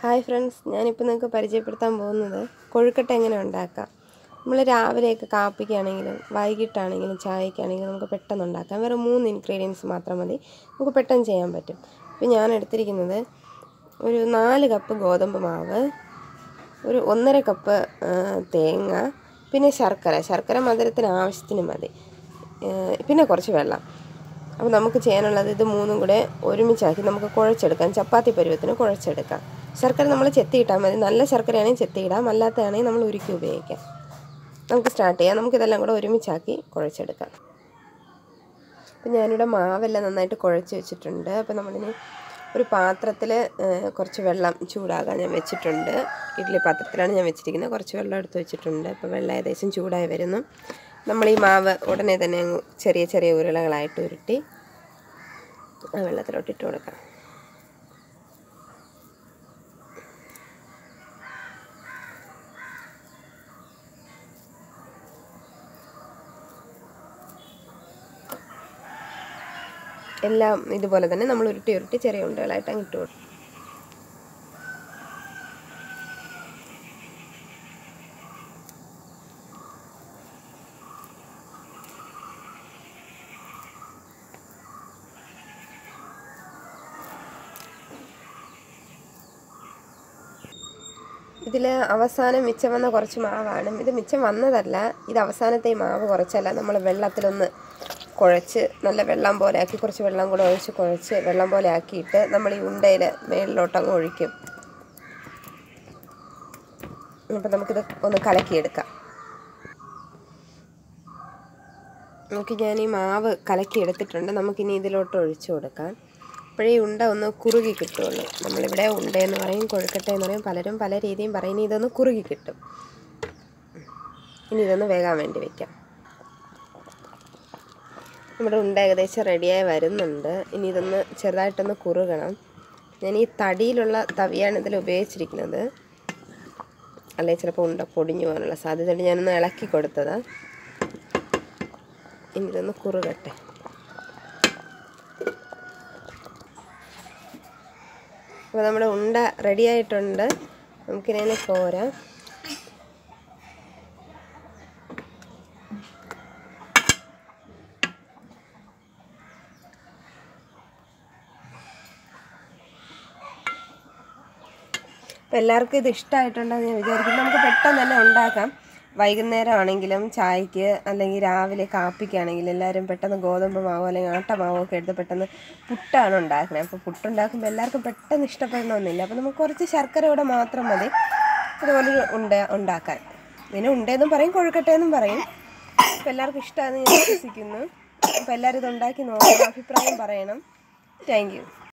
hi friends ഞാനിപ്പോൾ നിങ്ങൾക്ക് പരിചയപ്പെടുത്താൻ പോകുന്നത് കൊഴുക്കട്ട എങ്ങനെ ഉണ്ടാക്കാം നമ്മൾ രാവിലെയൊക്കെ കാപ്പിക്കാണെങ്കിലും വൈകിട്ടാണെങ്കിലും ചായക്കാണെങ്കിലും നമുക്ക് പെട്ടെന്ന് ഉണ്ടാക്കാം വേറെ മൂന്ന് ഇൻഗ്രീഡിയൻസ് മാത്രം മതി നമുക്ക് പെട്ടെന്ന് ചെയ്യാൻ പറ്റും ഇപ്പോൾ ഞാൻ എടുത്തിരിക്കുന്നത് ഒരു നാല് കപ്പ് ഗോതമ്പ് മാവ് ഒരു ഒന്നര കപ്പ് ആ, തേങ്ങ പിന്നെ ശർക്കര ശർക്കര മധുരത്തിന് ആവശ്യത്തിന് മതി ഏ, പിന്നെ കുറച്ച് വെള്ളം അപ്പോൾ നമുക്ക് ചെയ്യാനുള്ളത് ഇത് മൂന്നും കൂടെ ഒരുമിച്ചാക്കി നമുക്ക് കുഴച്ചെടുക്കാം ചപ്പാത്തി പരുവത്തിന് കുഴച്ചെടുക്കാം ശർക്കര നമ്മൾ ചെത്തിയിട്ടാൽ മതി നല്ല ശർക്കരയാണെങ്കിൽ ചെത്തിയിടാം അല്ലാത്തതാണെങ്കിൽ നമ്മൾ ഉരുക്കി ഉപയോഗിക്കാം നമുക്ക് സ്റ്റാർട്ട് ചെയ്യാം നമുക്കിതെല്ലാം കൂടെ ഒരുമിച്ചാക്കി കുഴച്ചെടുക്കാം അപ്പം ഞാനിവിടെ മാവെല്ലാം നന്നായിട്ട് കുഴച്ച് വെച്ചിട്ടുണ്ട് അപ്പോൾ നമ്മളിനി ഒരു പാത്രത്തിൽ കുറച്ച് വെള്ളം ചൂടാകാൻ ഞാൻ വെച്ചിട്ടുണ്ട് ഇഡ്ഡലി പാത്രത്തിലാണ് ഞാൻ വെച്ചിരിക്കുന്നത് കുറച്ച് വെള്ളം എടുത്ത് വെച്ചിട്ടുണ്ട് അപ്പോൾ വെള്ളം ഏകദേശം ചൂടായി വരുന്നു നമ്മൾ ഈ മാവ് ഉടനെ തന്നെ അങ്ങ് ചെറിയ ചെറിയ ഉരുളകളായിട്ട് ഉരുട്ടി ആ വെള്ളത്തിലോട്ട് ഇട്ട് കൊടുക്കാം എല്ലാം ഇതുപോലെ തന്നെ നമ്മൾ ഉരുട്ടി ഉരുട്ടി ചെറിയ ഉണ്ടകളായിട്ട് അങ്ങ് ഇട്ട് കൊടുക്കും ഇതിൽ അവസാനം മിച്ചം വന്ന കുറച്ച് മാവാണ് ഇത് മിച്ചം വന്നതല്ല ഇത് അവസാനത്തെ ഈ മാവ് കുറച്ചല്ല നമ്മൾ വെള്ളത്തിലൊന്ന് കുഴച്ച് നല്ല വെള്ളം പോലെ ആക്കി കുറച്ച് വെള്ളം കൂടെ ഒഴിച്ച് കുഴച്ച് വെള്ളം പോലെ ആക്കിയിട്ട് നമ്മൾ ഈ ഉണ്ടയിൽ മേളിലോട്ടങ്ങ് ഒഴിക്കും അപ്പം നമുക്കിത് ഒന്ന് കലക്കിയെടുക്കാം നമുക്ക് ഞാൻ ഈ മാവ് കലക്കി എടുത്തിട്ടുണ്ട് നമുക്കിനി ഇതിലോട്ട് ഒഴിച്ചു കൊടുക്കാം അപ്പോഴേ ഈ ഉണ്ട ഒന്ന് കുറുകി കിട്ടുള്ളൂ നമ്മളിവിടെ ഉണ്ടയെന്ന് പറയും കൊഴുക്കട്ട എന്ന് പറയും പലരും പല രീതിയും പറയും ഇനി ഇതൊന്ന് കുറുകി കിട്ടും ഇനി ഇതൊന്ന് വേകാൻ വേണ്ടി വെക്കാം നമ്മുടെ ഉണ്ട ഏകദേശം റെഡിയായി വരുന്നുണ്ട് ഇനി ഇതൊന്ന് ചെറുതായിട്ടൊന്ന് കുറുകണം ഞാൻ ഈ തടിയിലുള്ള തവിയാണ് ഇതിൽ ഉപയോഗിച്ചിരിക്കുന്നത് അല്ലെങ്കിൽ ചിലപ്പോൾ ഉണ്ട പൊടിഞ്ഞു പോകാനുള്ള സാധ്യതയുണ്ട് ഞാനൊന്ന് ഇളക്കി കൊടുത്തത് ഇനി ഇതൊന്ന് കുറുകട്ടെ അപ്പോൾ നമ്മുടെ ഉണ്ട റെഡി ആയിട്ടുണ്ട് നമുക്കിതിനെ കോരാം അപ്പോൾ എല്ലാവർക്കും ഇത് ഇഷ്ടമായിട്ടുണ്ടെന്ന് ഞാൻ വിചാരിക്കുന്നു നമുക്ക് പെട്ടെന്ന് തന്നെ ഉണ്ടാക്കാം വൈകുന്നേരം ആണെങ്കിലും ചായക്ക് അല്ലെങ്കിൽ രാവിലെ കാപ്പിക്കാണെങ്കിലും എല്ലാവരും പെട്ടെന്ന് ഗോതമ്പ് മാവോ അല്ലെങ്കിൽ ആട്ടമാവോ ഒക്കെ എടുത്ത് പെട്ടെന്ന് പുട്ടാണ് ഉണ്ടാക്കുന്നത് അപ്പോൾ പുട്ടുണ്ടാക്കുമ്പോൾ എല്ലാവർക്കും പെട്ടെന്ന് ഇഷ്ടപ്പെടണമെന്നില്ല അപ്പോൾ നമുക്ക് കുറച്ച് ശർക്കര കൂടെ മാത്രം മതി ഇതുപോലെ ഒരു ഉണ്ട ഉണ്ടാക്കാൻ പിന്നെ ഉണ്ടെന്നും പറയും കൊഴുക്കട്ടെന്നും പറയും അപ്പോൾ എല്ലാവർക്കും ഇഷ്ടമാണെന്ന് ഞാൻ വിശ്വസിക്കുന്നു അപ്പോൾ എല്ലാവരും ഇത് ഉണ്ടാക്കി നോക്കണം അഭിപ്രായം പറയണം താങ്ക് യു